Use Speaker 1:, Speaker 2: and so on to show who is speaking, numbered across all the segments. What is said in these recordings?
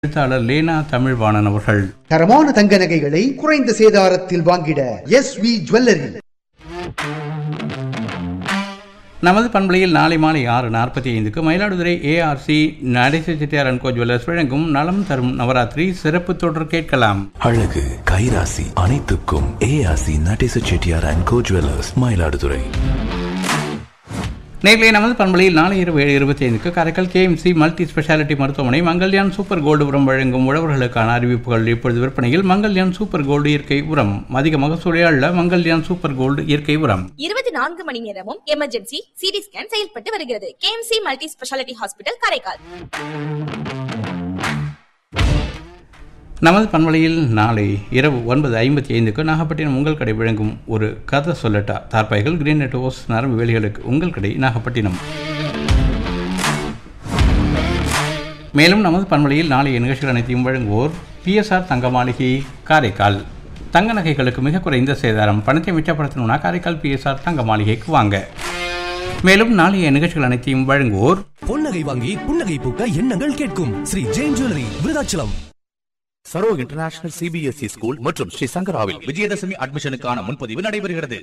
Speaker 1: எழுத்தாளர் லேனா தமிழ்வாணன் அவர்கள்
Speaker 2: தரமான தங்க நகைகளை குறைந்த சேதாரத்தில் வாங்கிட எஸ் வி ஜுவல்லரி
Speaker 1: நமது பண்பலையில் நாளை மாலை ஆறு நாற்பத்தி ஐந்துக்கு மயிலாடுதுறை ஏஆர்சி நடேச செட்டியார் அண்ட் கோ ஜுவல்லர்ஸ் வழங்கும் நலம் தரும் நவராத்திரி சிறப்பு தொடர் கேட்கலாம்
Speaker 3: அழகு கைராசி அனைத்துக்கும் ஏஆசி Natesa Chettiar and co jewellers Mayiladuthurai
Speaker 1: நேர்களே நமது பண்பலையில் நாளை இரவு ஏழு இருபத்தி ஐந்துக்கு காரைக்கால் கேஎம்சி மல்டி ஸ்பெஷாலிட்டி மருத்துவமனை மங்கல்யான் சூப்பர் கோல்டு உரம் வழங்கும் உழவர்களுக்கான அறிவிப்புகள் இப்பொழுது விற்பனையில் மங்கல்யான் சூப்பர் கோல்டு இயற்கை உரம் அதிக மகசூலை அள்ள மங்கல்யான் சூப்பர் கோல்டு இயற்கை உரம்
Speaker 4: இருபத்தி நான்கு மணி நேரமும் எமர்ஜென்சி சிடி ஸ்கேன் செயல்பட்டு வருகிறது KMC multi speciality hospital Karaikal
Speaker 1: நமது பண்பலையில் நாளை இரவு ஒன்பது ஐம்பத்தி ஐந்துக்கு நாகப்பட்டினம் உங்கள் கடை வழங்கும் ஒரு கதை சொல்லட்டா தார்பாய்கள் கிரீன் நெட் ஓஸ் நரம்பு வேலிகளுக்கு உங்கள் கடை நாகப்பட்டினம் மேலும் நமது பண்பலையில் நாளைய நிகழ்ச்சிகள் அனைத்தையும் வழங்குவோர் பிஎஸ்ஆர் தங்க மாளிகை காரைக்கால் தங்க நகைகளுக்கு மிக குறைந்த சேதாரம் பணத்தை மிச்சப்படுத்தணும்னா காரைக்கால் பிஎஸ்ஆர் தங்க மாளிகைக்கு வாங்க மேலும் நாளைய நிகழ்ச்சிகள் அனைத்தையும் வழங்குவோர்
Speaker 5: பொன்னகை வாங்கி புன்னகை பூக்க எண்ணங்கள் கேட்கும் Sri Jain jewellery Virudhachalam
Speaker 6: Saro international CBSE school மற்றும் ஸ்ரீ சங்கராவில் விஜயதசமி அட்மிஷனுக்கான முன்பதிவு நடைபெறுகிறது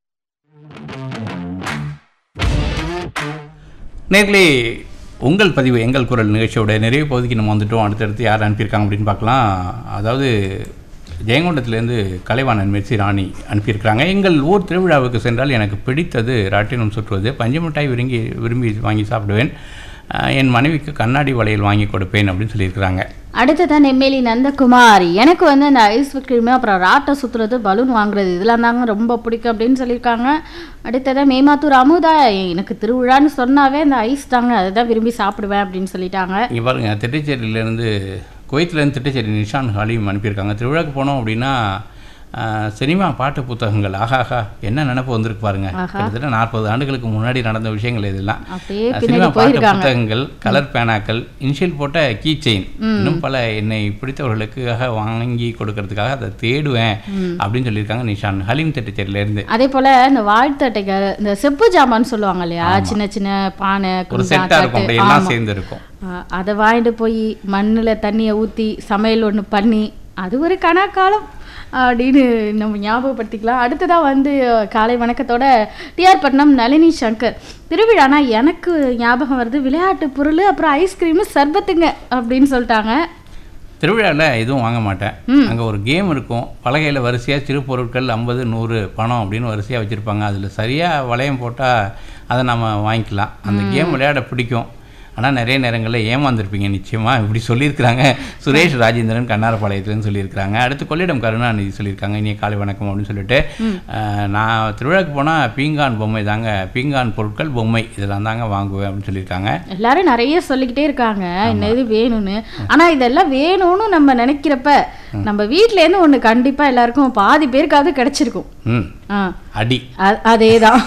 Speaker 1: நேர்களே உங்கள் பதிவு எங்கள் குரல் நிகழ்ச்சியோட நிறைய பகுதிக்கு நம்ம வந்துட்டோம் அடுத்தடுத்து யார் அனுப்பியிருக்காங்க அப்படின்னு பார்க்கலாம் அதாவது ஜெயங்கொண்டத்துலேருந்து கலைவாணன் மெர்சி ராணி அனுப்பியிருக்கிறாங்க எங்கள் ஊர் திருவிழாவுக்கு சென்றால் எனக்கு பிடித்தது ராட்டினம் சுற்றுவது பஞ்சமிட்டாய் விரும்பி விரும்பி வாங்கி சாப்பிடுவேன் அஹ் என் மனைவிக்கு கண்ணாடி வளையல் வாங்கி கொடுப்பேன் அப்படின்னு சொல்லியிருக்கிறாங்க
Speaker 7: அடுத்ததான் நெம்மேலி நந்தகுமார் எனக்கு வந்து அந்த ஐஸ் கிரீமு அப்புறம் ராட்டை சுற்றுறது பலூன் வாங்குறது இதெல்லாம் தாங்க ரொம்ப பிடிக்கும் அப்படின்னு சொல்லியிருக்காங்க அடுத்ததான் மேமாத்தூர் அமுதா எனக்கு திருவிழான்னு சொன்னாவே அந்த ஐஸ் தாங்க அதை தான் விரும்பி சாப்பிடுவேன் அப்படின்னு சொல்லிட்டாங்க
Speaker 1: இங்கே பாருங்க திட்டச்சேரியிலேருந்து குவைத்திலேருந்து திட்டச்சேரி நிஷான் ஹாலியும் அனுப்பியிருக்காங்க திருவிழாக்கு போனோம் அப்படின்னா ஆஹ், சினிமா பாட்டு புத்தகங்கள் ஆஹாஹா என்ன நினப்பு வந்திருக்கு பாருங்க கிட்டத்தட்ட நாற்பது ஆண்டுகளுக்கு முன்னாடி நடந்த விஷயங்கள் இதெல்லாம்
Speaker 7: அப்படியே
Speaker 1: ஆஹ்,
Speaker 7: பின்னாடி
Speaker 1: சினிமா பாட்டு
Speaker 7: போயிருக்காங்க.
Speaker 1: புத்தகங்கள் கலர் பேனாக்கள் இன்ஷியல் போட்ட கீ செயின் இன்னும் பல என்னை பிடித்தவர்களுக்காக வாங்கி கொடுக்கறதுக்காக அதை தேடுவேன் அப்படின்னு சொல்லியிருக்காங்க நிஷான் ஹலீம் திட்டச்சேரியிலேருந்து
Speaker 7: அதே போல இந்த வாழ்த்தட்டைகள் இந்த செப்பு ஜாமான்னு சொல்லுவாங்க இல்லையா சின்ன சின்ன பானை
Speaker 1: ஒரு
Speaker 7: குண்டா,
Speaker 1: செட்டாக இருக்கும்
Speaker 7: தட்டு.
Speaker 1: அப்படியே எல்லாம்
Speaker 7: ஆமா.
Speaker 1: சேர்ந்து இருக்கும்
Speaker 7: ஆ, அதை வாங்கிட்டு போய் மண்ணில் தண்ணியை ஊற்றி சமையல் ஒன்று பண்ணி அது ஒரு கணக்காலம் அப்படின்னு நம்ம ஞாபகப்படுத்திக்கலாம் அடுத்ததாக வந்து காலை வணக்கத்தோட டிஆர் பட்னம் நளினி சங்கர் திருவிழானா எனக்கு ஞாபகம் வருது விளையாட்டு பொருள் அப்புறம் ஐஸ்கிரீமு சர்பத்துங்க அப்படின்னு சொல்லிட்டாங்க
Speaker 1: திருவிழாவில் எதுவும் வாங்க மாட்டேன் அங்கே ஒரு கேம் இருக்கும் பலகையில் வரிசையாக சிறு பொருட்கள் ஐம்பது நூறு பணம் அப்படின்னு வரிசையாக வச்சுருப்பாங்க அதில் சரியாக வளையம் போட்டால் அதை நம்ம வாங்கிக்கலாம் அந்த கேம் விளையாட பிடிக்கும் ஆனால் நிறைய நேரங்களில் ஏமாந்துருப்பீங்க நிச்சயமாக இப்படி சொல்லியிருக்கிறாங்க சுரேஷ் ராஜேந்திரன் கண்ணாரப்பாளையத்துலேருந்து சொல்லியிருக்கிறாங்க அடுத்து கொள்ளிடம் கருணாநிதி சொல்லியிருக்காங்க இனிய காலை வணக்கம் அப்படின்னு சொல்லிட்டு அஹ், நான் திருவிழாக்கு போனால் பீங்கான் பொம்மை தாங்க பீங்கான் பொருட்கள் பொம்மை இதெல்லாம் தாங்க வாங்குவேன் அப்படின்னு சொல்லியிருக்காங்க
Speaker 7: எல்லாரும் நிறைய சொல்லிக்கிட்டே இருக்காங்க இந்த இது வேணும்னு ஆனா இதெல்லாம் வேணும்னு நம்ம நினைக்கிறப்ப நம்ம வீட்ல இருந்து ஒண்ணு கண்டிப்பா எல்லாருக்கும் பாதி பேருக்காவது கிடைச்சிருக்கும்
Speaker 1: ம்
Speaker 7: ஆ
Speaker 1: அடி
Speaker 7: அ- அதேதான்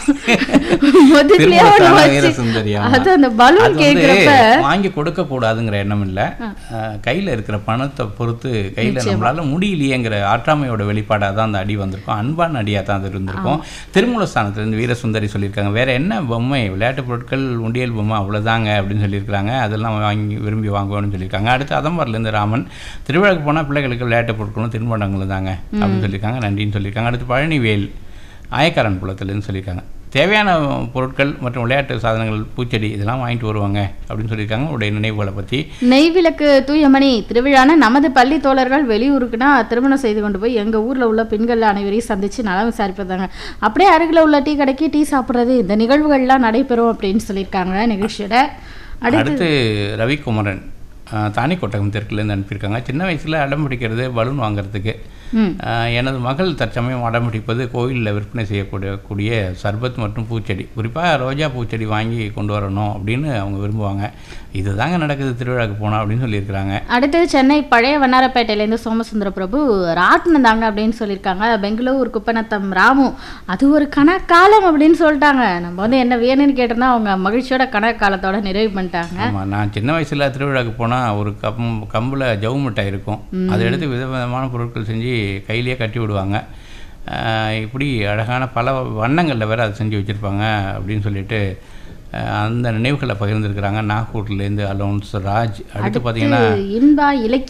Speaker 7: முதல்லயே ஒண்ணு
Speaker 1: திருமூர்த்தான
Speaker 7: வச்சு-
Speaker 1: வீரசுந்தரி, ஆமா.
Speaker 7: அது அந்த பலூன்
Speaker 1: அது வந்து
Speaker 7: கேக்குறப்ப
Speaker 1: வாங்கி கொடுக்க கூடாதுங்கிற எண்ணம் இல்ல அஹ், கையில இருக்கிற பணத்தை பொறுத்து கையில நம்மளால முடியலையேங்கிற ஆற்றாமையோட வெளிப்பாடாக தான் அந்த அடி வந்திருக்கும் அன்பான அடியா தான் அது இருந்திருக்கும் திருமூலஸ்தானத்திலிருந்து வீரசுந்தரி சொல்லியிருக்காங்க வேற என்ன பொம்மை விளையாட்டு பொருட்கள் உண்டியல் பொம்மை அவ்வளவுதாங்க அப்படின்னு சொல்லியிருக்காங்க அதெல்லாம் வாங்கி விரும்பி வாங்குவேன்னு சொல்லியிருக்காங்க அடுத்து அதம்பார்லேருந்து ராமன் திருவிழாக்கு போனா பிள்ளைகளுக்கு விளையாட்டு பொருட்களும் தின்பண்டங்களும் தாங்க அப்படின்னு சொல்லியிருக்காங்க நன்றின்னு சொல்லியிருக்காங்க அடுத்து பழனிவேல் ஆயக்காரன் குளத்துலேருந்து சொல்லியிருக்காங்க தேவையான பொருட்கள் மற்றும் விளையாட்டு சாதனங்கள் பூச்செடி இதெல்லாம் வாங்கிட்டு வருவாங்க அப்படின்னு சொல்லியிருக்காங்க உடைய நினைவுகளை பற்றி
Speaker 7: நெய்விளக்கு தூயமணி திருவிழான நமது பள்ளி தோழர்கள் வெளியூருக்குனா திருமணம் செய்து கொண்டு போய் எங்க ஊர்ல உள்ள பெண்கள் அனைவரையும் சந்திச்சு நலம் விசாரிப்பதாங்க அப்படியே அருகில் உள்ள டீ கடைக்கு டீ சாப்பிட்றது இந்த நிகழ்வுகள்லாம் நடைபெறும் அப்படின்னு சொல்லியிருக்காங்க நிகழ்ச்சியோட அடுத்து
Speaker 1: அடுத்து ரவிக்குமரன் அஹ், தானி கொட்டகம் தெற்குலேருந்து அனுப்பியிருக்காங்க சின்ன வயசில் அடம் பிடிக்கிறது பலூன் வாங்குறதுக்கு
Speaker 7: ம்.
Speaker 1: அஹ், எனது மகள் தற்சமயம் அடம் பிடிப்பது கோயிலில் விற்பனை செய்யக்கூடிய கூடிய சர்பத் மற்றும் பூச்செடி குறிப்பாக ரோஜா பூச்செடி வாங்கி கொண்டு வரணும் அப்படின்னு அவங்க விரும்புவாங்க இதுதாங்க நடக்குது திருவிழாக்கு போனோம் அப்படின்னு சொல்லியிருக்கிறாங்க
Speaker 7: அடுத்தது சென்னை பழைய வண்ணாரப்பேட்டையிலேருந்து சோமசுந்தர பிரபு ராட்டினம் தாங்க அப்படின்னு சொல்லியிருக்காங்க பெங்களூர் குப்பநத்தம் ராமு அது ஒரு கணக்காலம் அப்படின்னு சொல்லிட்டாங்க நம்ம வந்து என்ன வேணும்னு கேட்டோம்னா அவங்க மகிழ்ச்சியோட கணக்காலத்தோட நிறைவு பண்ணிட்டாங்க
Speaker 1: ஆமாம் நான் சின்ன வயசில் திருவிழாக்கு போனால் ஒரு கம் கம்பில் ஜவு மிட்டாய் இருக்கும் அதை எடுத்து விதவிதமான பொருட்கள் செஞ்சு கையிலேயே கட்டி விடுவாங்க ஆஹ் இப்படி அழகான பல வண்ணங்களில் வேறு அதை செஞ்சு வச்சுருப்பாங்க அப்படின்னு சொல்லிட்டு ஆஹ் அந்த நினைவுகளை பகிர்ந்துருக்கிறாங்க நாகூர்லேருந்து அலோன்ஸ் ராஜ் அடுத்து பார்த்தீங்கன்னா
Speaker 7: இன்பா இலக்கிய